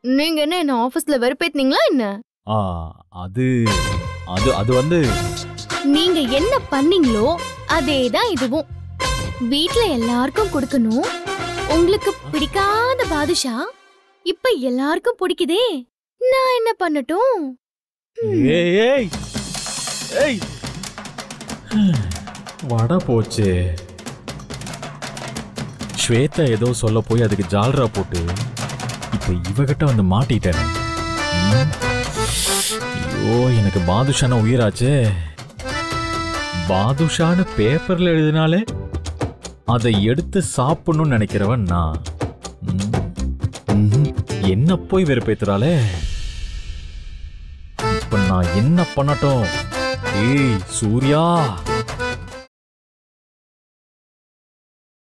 நீங்க என்ன என்ன ஆபீஸ்ல வெறுப்பேத்துனீங்களா என்ன ஆ அது அது அது வந்து நீங்க என்ன பண்ணீங்களோ அதேதான் இதுவும் வீட்ல எல்லாருக்கும் கொடுக்கணும் உங்களுக்கு பிடிக்காத பாதுஷா இப்ப எல்லாருக்கும் பிடிக்குதே நான் என்ன பண்ணட்டும் ஏய் ஏய் ஏய் வடை போச்சு ஸ்வேதா ஏதோ சொல்ல போய் அதுக்கு ஜால்ரா போட்டு இப்ப இவகிட்ட வந்து மாட்டிட்டேன் ம். ஐயோ எனக்கு பாதுஷான உயிராச்சே பாதுஷான்னு பேப்பர்ல எழுதினாலே அதை எடுத்து சாப்பிடணும்னு நினைக்கிறவன் நான் ம். ம்ஹும். என்ன போய் வெறுப்பேத்துறாளே இப்ப நான் என்ன பண்ணட்டும் ஏய் சூர்யா